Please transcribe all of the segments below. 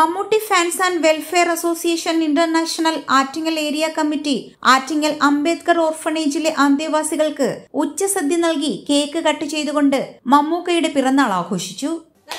Mammootty fans and welfare association international Attingal area committee Attingal Ambedkar ഓർഫണേജിലെ അന്തേവാസികൾക്ക് ഉച്ചസദ്യ നൽകി കേക്ക് കട്ട് ചെയ്തുകൊണ്ട് മമ്മൂക്കയുടെ പിറന്നാൾ ആഘോഷിച്ചു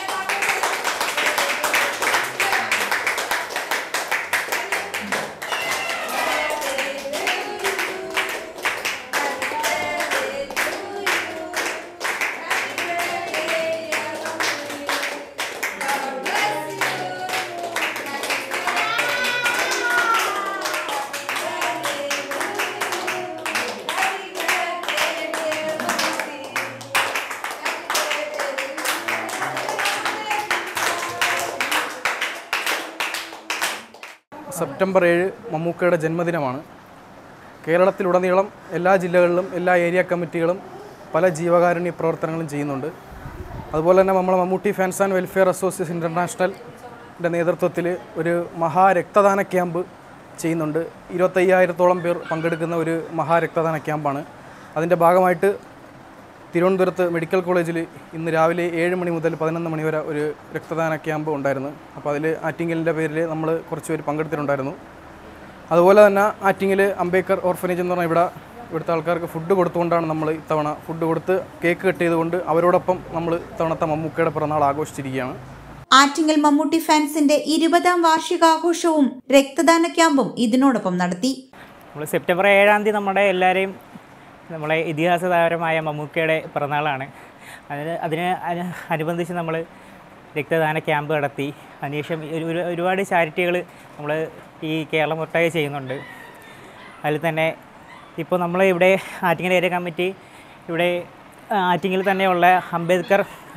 സെപ്റ്റംബർ ഏഴ് മമ്മൂക്കയുടെ ജന്മദിനമാണ് കേരളത്തിലുടനീളം എല്ലാ ജില്ലകളിലും എല്ലാ ഏരിയ കമ്മിറ്റികളും പല ജീവകാരുണ്യ പ്രവർത്തനങ്ങളും ചെയ്യുന്നുണ്ട് അതുപോലെ തന്നെ നമ്മളെ Mammootty fans and welfare association ഇൻ്റർനാഷണലിൻ്റെ നേതൃത്വത്തിൽ ഒരു മഹാരക്തദാന ക്യാമ്പ് ചെയ്യുന്നുണ്ട് ഇരുപത്തയ്യായിരത്തോളം പേർ പങ്കെടുക്കുന്ന ഒരു മഹാരക്തദാന ക്യാമ്പാണ് അതിൻ്റെ ഭാഗമായിട്ട് തിരുവനന്തപുരത്ത് മെഡിക്കൽ കോളേജിൽ ഇന്ന് രാവിലെ ഏഴ് മണി മുതൽ പതിനൊന്ന് മണി വരെ ഒരു രക്തദാന ക്യാമ്പ് ഉണ്ടായിരുന്നു അപ്പോൾ അതിൽ ആറ്റിങ്ങലിൻ്റെ പേരിൽ നമ്മൾ കുറച്ച് പേര് പങ്കെടുത്തിട്ടുണ്ടായിരുന്നു അതുപോലെ തന്നെ ആറ്റിങ്ങൽ അംബേദ്കർ ഓർഫനേജ് എന്ന് പറഞ്ഞാൽ ഇവിടെ ഇവിടുത്തെ ആൾക്കാർക്ക് ഫുഡ് കൊടുത്തുകൊണ്ടാണ് നമ്മൾ ഇത്തവണ ഫുഡ് കൊടുത്ത് കേക്ക് കട്ട് ചെയ്തുകൊണ്ട് അവരോടൊപ്പം നമ്മൾ ഇത്തവണത്തെ മമ്മൂക്കയുടെ പിറന്നാൾ ആഘോഷിച്ചിരിക്കുകയാണ് ആറ്റിങ്ങൽ മമ്മൂട്ടി ഫാൻസിന്റെ ഇരുപതാം വാർഷികാഘോഷവും രക്തദാന ക്യാമ്പും ഇതിനോടൊപ്പം നടത്തി നമ്മൾ സെപ്റ്റംബർ ഏഴാം തീയതി നമ്മുടെ എല്ലാവരെയും നമ്മളെ ഇതിഹാസ താരമായ മമ്മൂക്കയുടെ പിറന്നാളാണ് അതിന് അതിന് അനു- അനുബന്ധിച്ച് നമ്മൾ രക്തദാന ക്യാമ്പ് നടത്തി അതിനുശേഷം ഒരു- ഒരു- ഒരുപാട് ചാരിറ്റികൾ നമ്മൾ ഈ കേരളം ഒട്ടാകെ ചെയ്യുന്നുണ്ട് അതിൽ തന്നെ ഇപ്പോൾ നമ്മൾ ഇവിടെ ആറ്റിങ്ങൽ ഏരിയ കമ്മിറ്റി ഇവിടെ ആറ്റിങ്ങിൽ തന്നെയുള്ള അംബേദ്കർ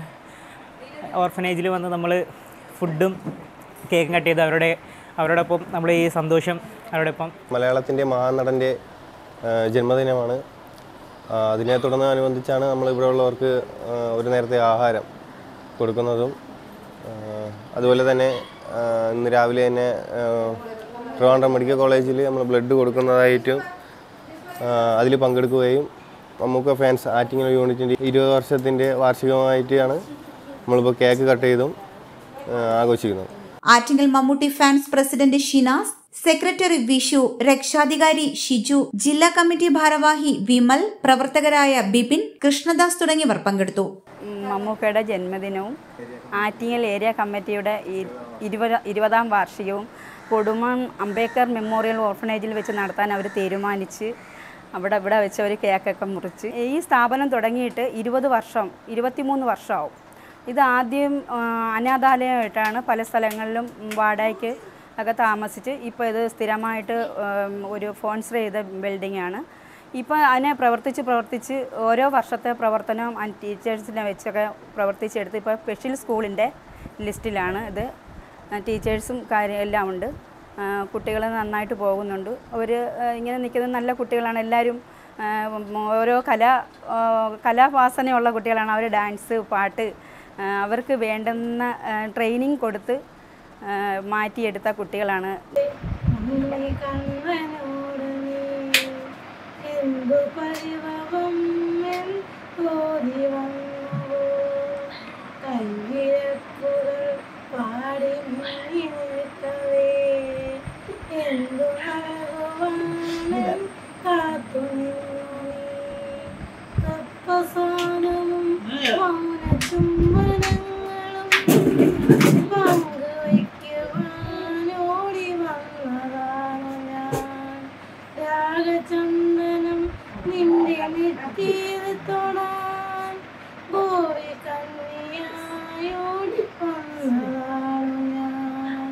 ഓർഫനേജിൽ വന്ന് നമ്മൾ ഫുഡും കേക്കും കട്ട് ചെയ്ത് അവരുടെ അവരോടൊപ്പം നമ്മൾ ഈ സന്തോഷം അവരോടൊപ്പം മലയാളത്തിൻ്റെ മഹാനടൻ്റെ ആ, ജന്മദിനമാണ് ആ, അതിനെ തുടർന്ന് അനുബന്ധിച്ചാണ് നമ്മൾ ഇവിടെ ഉള്ളവർക്ക് ആ, ഒരു നേരത്തെ ആഹാരം കൊടുക്കുന്നതും ആ, അതുപോലെ തന്നെ ആ, ഇന്ന് രാവിലെ തന്നെ ആ, ട്രിവാൻഡ്രം മെഡിക്കൽ കോളേജിൽ നമ്മൾ ബ്ലഡ് കൊടുക്കുന്നതായിട്ടും അതിൽ പങ്കെടുക്കുകയും മമ്മൂക്ക ഫാൻസ് ആറ്റിങ്ങൽ യൂണിറ്റിൻ്റെ ഇരുപത് വർഷത്തിൻ്റെ വാർഷികമായിട്ടാണ് നമ്മളിപ്പോൾ കേക്ക് കട്ട് ചെയ്തും ആ, ആഘോഷിക്കുന്നത് Attingal Mammootty fans president Shinas secretary Vishu രക്ഷാധികാരി ഷിജു ജില്ലാ കമ്മിറ്റി ഭാരവാഹി വിമൽ പ്രവർത്തകരായ ബിപിൻ കൃഷ്ണദാസ് തുടങ്ങിയവർ പങ്കെടുത്തു മമ്മൂക്കയുടെ ജന്മദിനവും ആറ്റിങ്ങൽ ഏരിയ കമ്മിറ്റിയുടെ ഈ- ഇരുപത് ഇരുപതാം വാർഷികവും കൊടുമൺ അംബേദ്കർ മെമ്മോറിയൽ ഓർഫനേജിൽ വെച്ച് നടത്താൻ അവർ തീരുമാനിച്ച് അവിടെ ഇവിടെ വെച്ച് ഒരു കേക്കൊക്കെ മുറിച്ച് ഈ സ്ഥാപനം തുടങ്ങിയിട്ട് ഇരുപത് വർഷം ഇരുപത്തിമൂന്ന് വർഷമാവും ഇത് ആദ്യം ആ, അനാഥാലയമായിട്ടാണ് പല സ്ഥലങ്ങളിലും വാടകയ്ക്ക് ഒക്കെ താമസിച്ച് ഇപ്പോൾ ഇത് സ്ഥിരമായിട്ട് ഉം, ഒരു സ്പോൺസർ ചെയ്ത ബിൽഡിംഗ് ആണ് ഇപ്പോൾ അതിനെ പ്രവർത്തിച്ച് പ്രവർത്തിച്ച് ഓരോ വർഷത്തെ പ്രവർത്തനവും ആ ടീച്ചേഴ്സിനെ വെച്ചൊക്കെ പ്രവർത്തിച്ചെടുത്ത് ഇപ്പോൾ സ്പെഷ്യൽ സ്കൂളിൻ്റെ ലിസ്റ്റിലാണ് ഇത് ആ, ടീച്ചേഴ്സും കാര്യം എല്ലാം ഉണ്ട് കുട്ടികൾ നന്നായിട്ട് പോകുന്നുണ്ട് അവർ ഇങ്ങനെ നിൽക്കുന്ന നല്ല കുട്ടികളാണ് എല്ലാവരും ആ, ഉം, ഓരോ കല ആ, കലാവാസനയുള്ള കുട്ടികളാണ് അവർ ഡാൻസ് പാട്ട് ആ, അവർക്ക് വേണ്ടുന്ന ട്രെയിനിങ് കൊടുത്ത് ആ, മാറ്റിയെടുത്ത കുട്ടികളാണ് ഉണ്ണി കണ്ണനോട് നീ എന്തു പരിഭവം എൻ തോന്നി വന്നുവോ കൈവിരക്കുകൾ പാടി മുങ്ങി നിൽക്കവേ എന്തു നൽകുവാനും കാത്തു നിന്നു നീ തപ്പസാനവും മൗന ചുംബനങ്ങളും പങ്കുവയ്ക്കുവാനോടി വന്നതാണു ഞാൻ രാഗചന്ദനം നിന്റെ നെറ്റിയിൽ തൊടാൻ ഗോറി കന്യായോടി വന്നതാണു ഞാൻ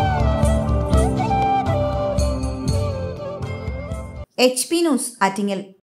എച്ച് പി ന്യൂസ് ആറ്റിങ്ങൽ